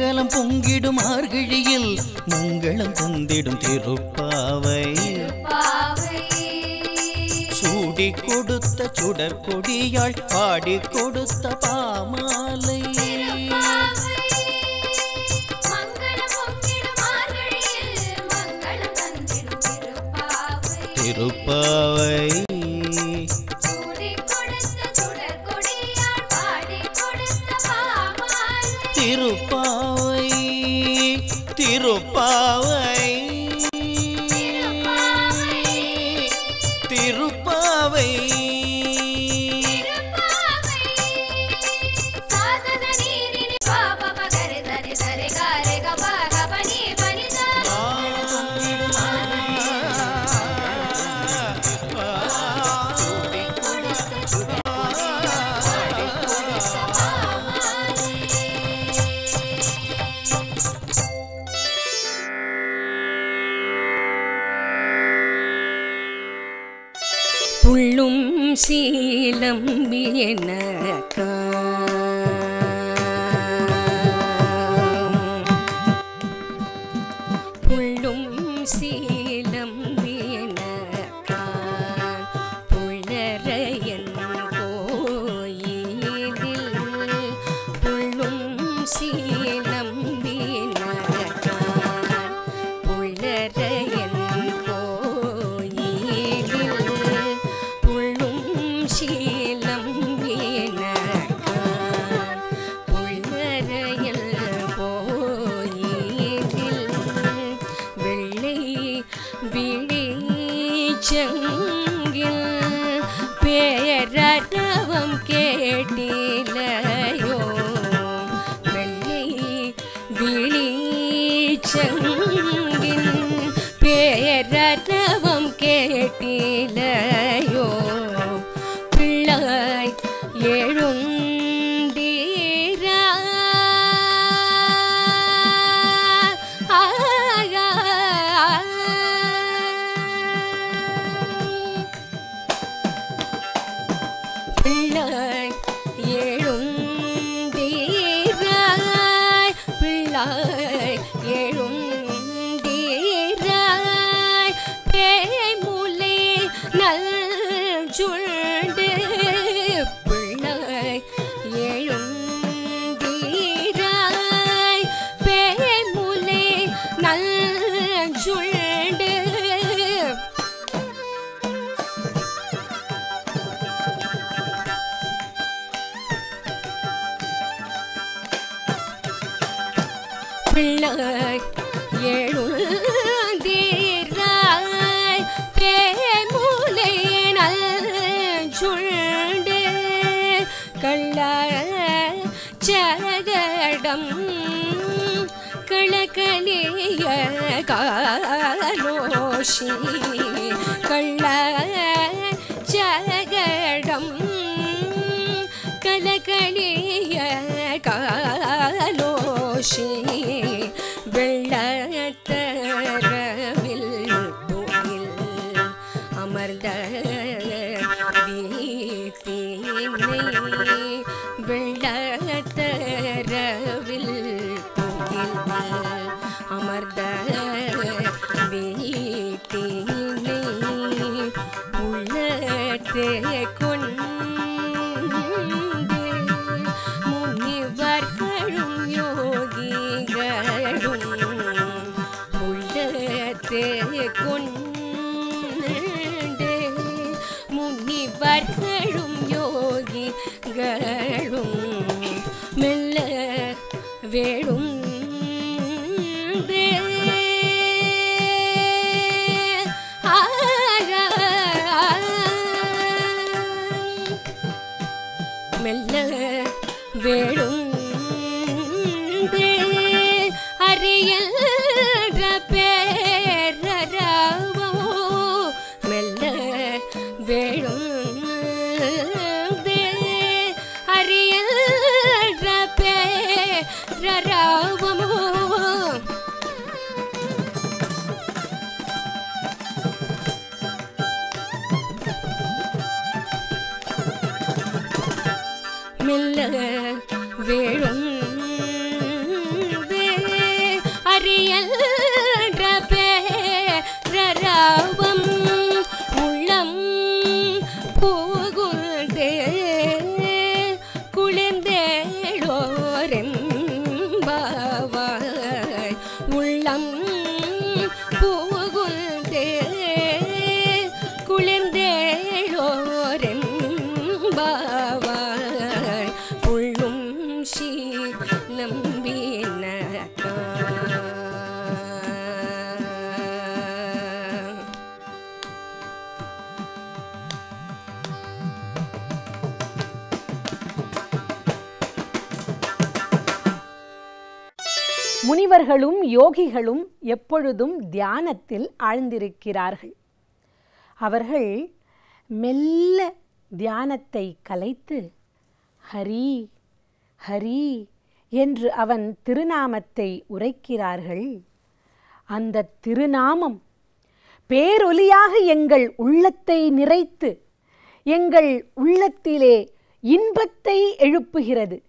மங்களம் பொங்கிடும் மார்கழியில் மங்களம் தந்திடும் திருப்பாவை பாவை சூடி கொடுத்த சுடர் கொடியாள் பாடி கொடுத்த பாமாலை மங்களம் பொங்கிடும் மார்கழியில் மங்களம் தந்திடும் திருப்பாவை திருப்பாவை சூடிக் கொடுத்த சுடர் கொடியாள் பாடிக் கொடுத்த பாமாலை. திருப்பாவை திருப்பாவை திருப்பாவை திருப்பாவை. சாசன நீரினி பாப பகரி சரி சரி காரி கப கப நீ பனி சா. புள்ளும் சீலம் எனக்கா புள்ளும் சீலம் எனக்கா புள்ளரையன் கோயிலில் புள்ளும் சீலம் எனக்கா புள்ளரையன் கோயிலில் புள்ளும் சீலம் எனக்கா புள்ளரையல் கோயிலில் வெள்ளை விழிச்சங்கில் பேரரவம் கேட்டிலையோ வெள்ளை விழிச்சங்கின் பேரரவம் கேட்டிலையோ பிள்ளாய் எழுந்தீரா பிள்ளாய் எழுந்தீராய் பிள்ளாய் எழுந்தீராய் பேய்முலை நல் சுண்டு பிள்ளாய் எழுந்தீராய் பேய்முலை நல் சுண்டு பிள்ளாய் எழுந்தீராய் பேமுலை நல்சுண்டு கள்ள ஜகடம் களகலிய காலோஷி கள்ள ஜகடம் கலகலிய காலோஷி வெள்ளத்தரவில் துயில் அமர்ந்த வீட்டினை வெள்ளத்தரவில் துயில் அமர்ந்த வீட்டினை உள்ளத்தே கொண்டு முனிவர்களும் யோகிகளும் உள்ளத்தே கொண்டு முனிவர்களும் யோகிகளும் மெல்ல வேடும் மெல்ல வேடும் அரியல் பேரரவோ மெல்ல வேடும் அரியல் பேரரவமோ மெல்ல வேழும் முனிவர்களும் யோகிகளும் எப்பொழுதும் தியானத்தில் ஆழ்ந்திருக்கிறார்கள் அவர்கள் மெல்ல தியானத்தை கலைத்து ஹரி ஹரி என்று அவன் திருநாமத்தை உரைக்கிறார்கள் அந்த திருநாமம் பேரொலியாக எங்கள் உள்ளத்தை நிறைத்து எங்கள் உள்ளத்திலே இன்பத்தை எழுப்புகிறது